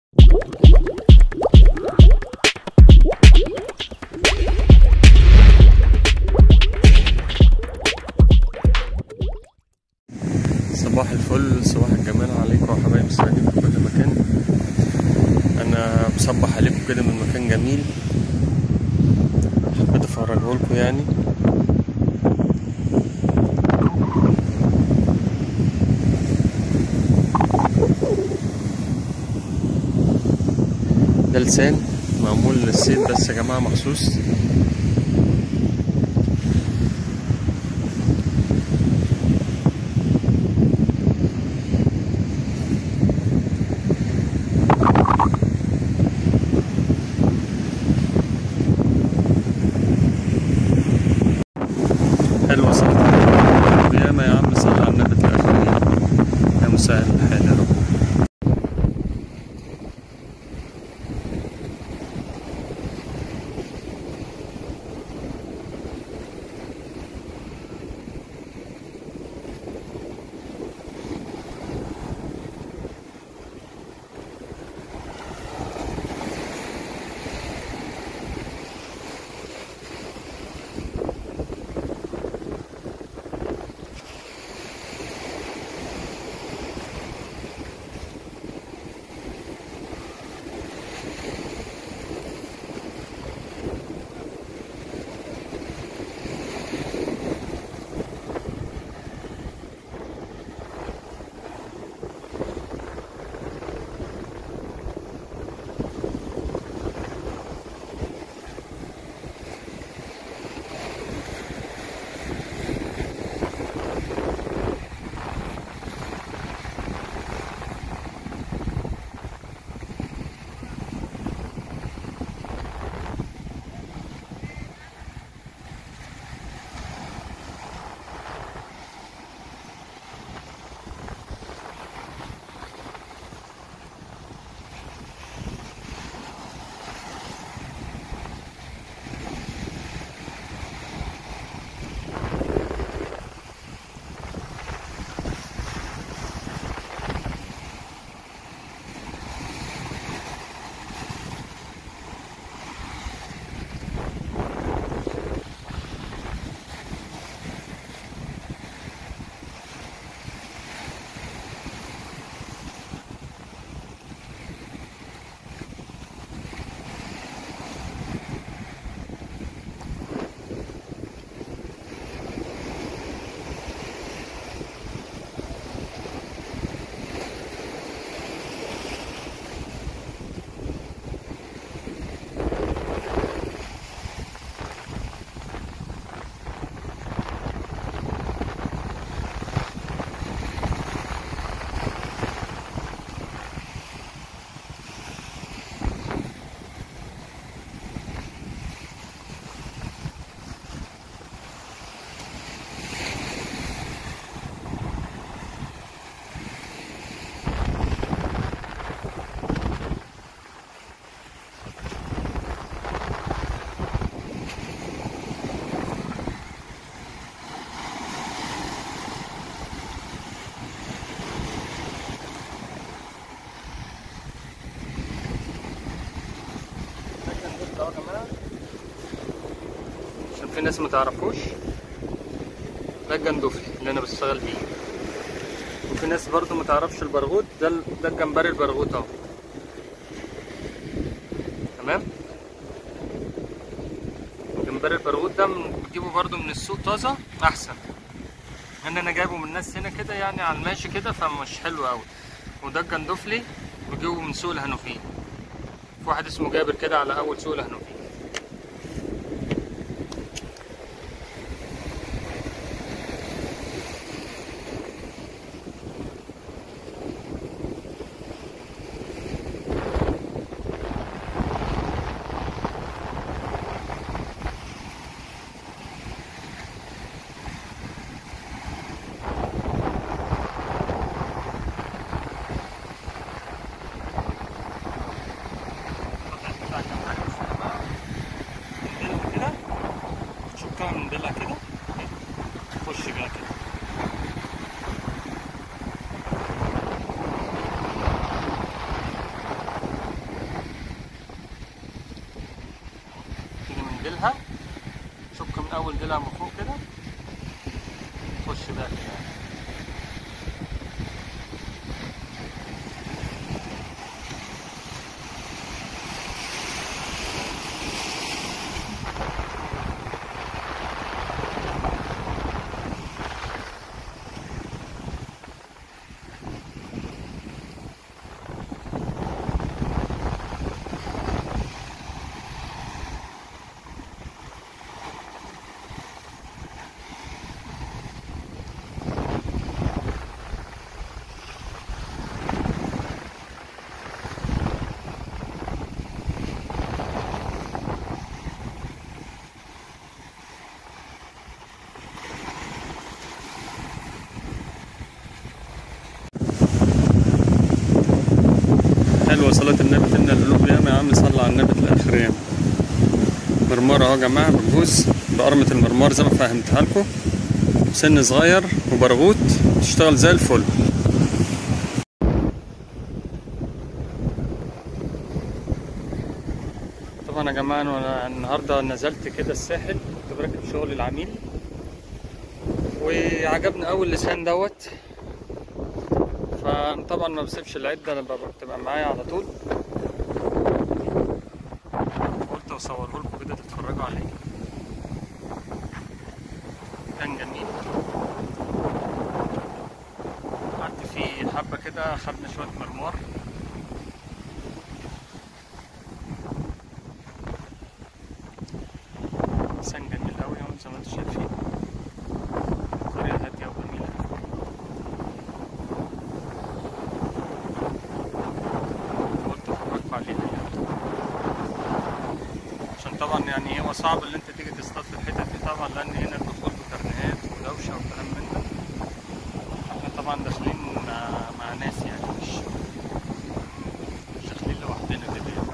صباح الفل صباح الجمال عليكم يا حبايب السعيدين في كل مكان انا بصبح عليكم كده من مكان جميل حبيت افرجه لكم يعني ده لسان معمول للصيد بس يا جماعه مخصوص حلوة صح ياما يا عم صل على النبي الآخرين يا مساعد الحال يا رب عشان في ناس ما تعرفوش ده الجندوفلي اللي انا بشتغل بيه وفي ناس برضو ما تعرفش البرغوث ده ال- ده الجمبري البرغوث اهو تمام الجمبري البرغوث ده من- بتجيبه برضو من السوق طازه احسن ان انا جايبه من الناس هنا كده يعني على الماشي كده فمش حلو قوي وده الجندوفلي بجيبه من سوق الهنوفيه في واحد اسمه جابر كده على اول سوق الهنوفيه ديلها شك من اول ديلها من فوق كده خش بقى كده حلوة صلاة النبي تمنى القلوب ياما يا عم صلى على النبي الآخر ياما مرمرة اهو يا جماعة بتجوز بقرمة المرمار زي ما فهمتها لكم سن صغير وبرغوت تشتغل زي الفل طبعا يا جماعة أنا النهاردة نزلت كده الساحل كنت براكب شغل العميل وعجبني أوي اللسان دوت فطبعا ما بسيبش العدة انا بتبقى معايا على طول قلت اصوره لكم كده تتفرجوا عليه كان جميل قعدت فيه حبة كده خدنا شوية مرمار لسان جميل أوي أهو زي ما انتم شايفين قرية هادية وجميلة قلت افرجكم عليها يعني عشان طبعا يعني هو صعب ان انت تيجي تصطاد في الحتت دي طبعا لان هنا الدخول بكرنيهات ودوشه وكلام من ده احنا طبعا داخلين مع, مع ناس يعني مش مش داخلين لوحدنا كده يعني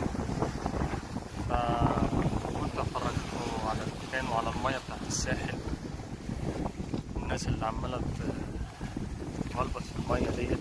فقلت افرجكم على المكان وعلى الميه بتاعت الساحل الناس اللي عماله تغلبط في الميه ديت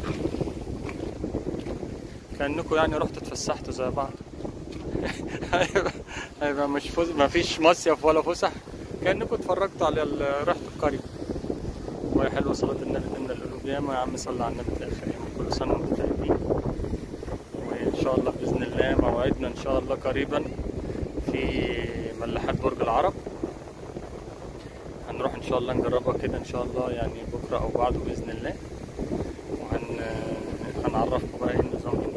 كأنكم يعني رحتوا اتفسحتوا زي بعض هيبقى هيبقى مش فوز ما فيش مصيف ولا فسح كأنكم اتفرجتوا على ال- رحتوا القرية وهي حلوة صلاة النبي من القلوب ياما يا عم صلى على النبي في الآخر ياما كل سنة وانتم طيبين وإن شاء الله بإذن الله موعدنا إن شاء الله قريبا في ملاحات برج العرب هنروح إن شاء الله نجربها كده إن شاء الله يعني بكرة أو بعده بإذن الله وهن هنعرفكم بقى ايه النظام هنا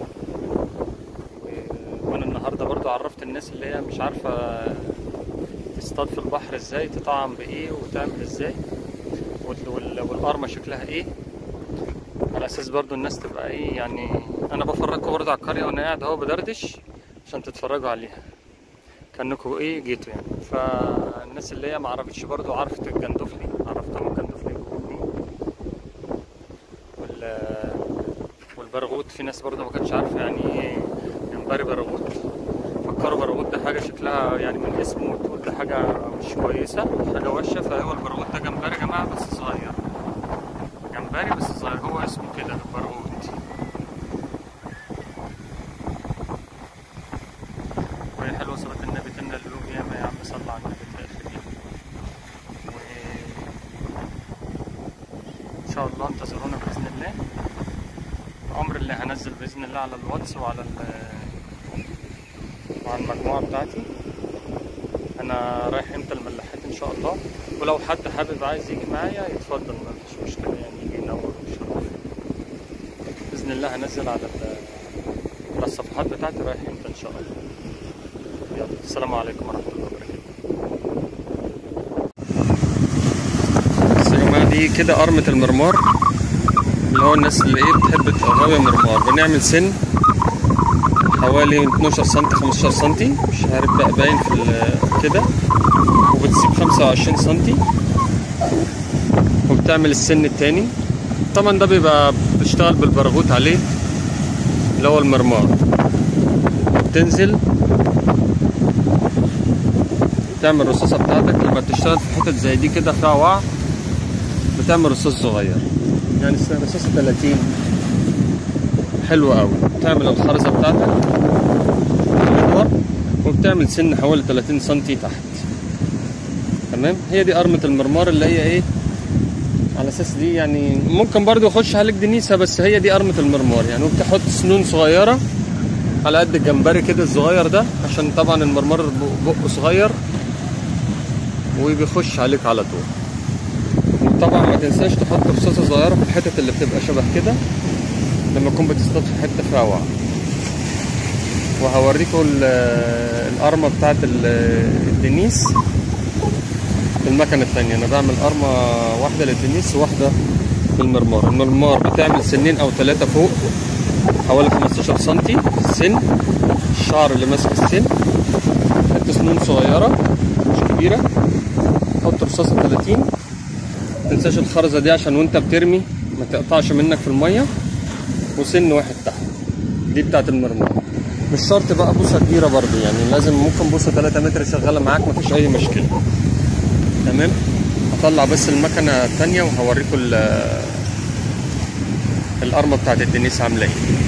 و- وانا النهارده برضو عرفت الناس اللي هي مش عارفه تصطاد في البحر ازاي تطعم بايه وتعمل ازاي وال- وال- والقرمه شكلها ايه على اساس برضو الناس تبقى ايه يعني انا بفرجكم برضو على القريه وانا قاعد اهو بدردش عشان تتفرجوا عليها كانكم ايه جيتوا يعني فالناس اللي هي ما عرفتش برضو عرفت الجندفلي عرفتهم الجندفلي بيجوا منين وال والبرغوث في ناس برضه ما كانتش عارفه يعني ايه جمبري برغوث فكروا برغوث ده حاجه شكلها يعني من اسمه تقول ده حاجه مش كويسه حاجه وحشه فهو البرغوث ده جمبري يا جماعه بس صغير جمبري بس صغير هو اسمه كده البرغوث وهي حلوه صلاه النبي تمنى القلوب ياما يا عم صلى على النبي في الاخر يوم وان شاء الله انتظرونا باذن الله الامر اللي هنزل باذن الله على الواتس وعلى ال- وعلى المجموعه بتاعتي انا رايح امتى الملاحات ان شاء الله ولو حد حابب عايز يجي معايا يتفضل ما فيش مشكله يعني يجي ينور ويشرف باذن الله هنزل على ال- على الصفحات بتاعتي رايح امتى ان شاء الله يلا السلام عليكم ورحمه الله وبركاته بس يا جماعه دي كده قرمه المرمار اللي هو الناس اللي ايه بتحب تغوي مرمار بنعمل سن حوالي 12 سم 15 سم مش عارف بقى باين في ال- كده وبتسيب 25 سم وبتعمل السن التاني طبعا ده بيبقى بتشتغل بالبرغوث عليه اللي هو المرمار بتنزل تعمل الرصاصة بتاعتك لما بتشتغل في حتت زي دي كده فيها وعر بتعمل رصاص صغير يعني رصاصة 30 حلوة أوي تعمل الخرزة بتاعتك بالمحور وبتعمل وتعمل سن حوالي 30 سنتي تحت تمام هي دي قرمة المرمار اللي هي ايه على اساس دي يعني ممكن برضو يخش عليك دنيسة بس هي دي قرمة المرمار يعني وبتحط سنون صغيرة على قد الجمبري كده الصغير ده عشان طبعا المرمار بقه صغير وبيخش عليك على طول وطبعا ما تنساش تحط رصاصة صغيرة في الحتت اللي بتبقى شبه كده لما تكون بتصطاد في حتة فيها وعي وهوريكم ال- القرمة بتاعت ال- الدنيس المكنة التانية أنا بعمل قرمة واحدة للدنيس وواحدة للمرمار المرمار بتعمل سنين أو ثلاثة فوق حوالي 15 سنتي السن الشعر اللي ماسك السن حتة سنون صغيرة مش كبيرة حط رصاصة 30 متنساش الخرزة دي عشان وانت بترمي ما تقطعش منك في المية وسن واحد تحت دي بتاعت المرمار مش شرط بقى بوصة كبيرة برضو يعني لازم ممكن بوصة 3 متر شغالة معاك مفيش أي مشكلة تمام هطلع بس المكنة التانية وهوريكم ال- القرمة بتاعت الدنيس عاملة ايه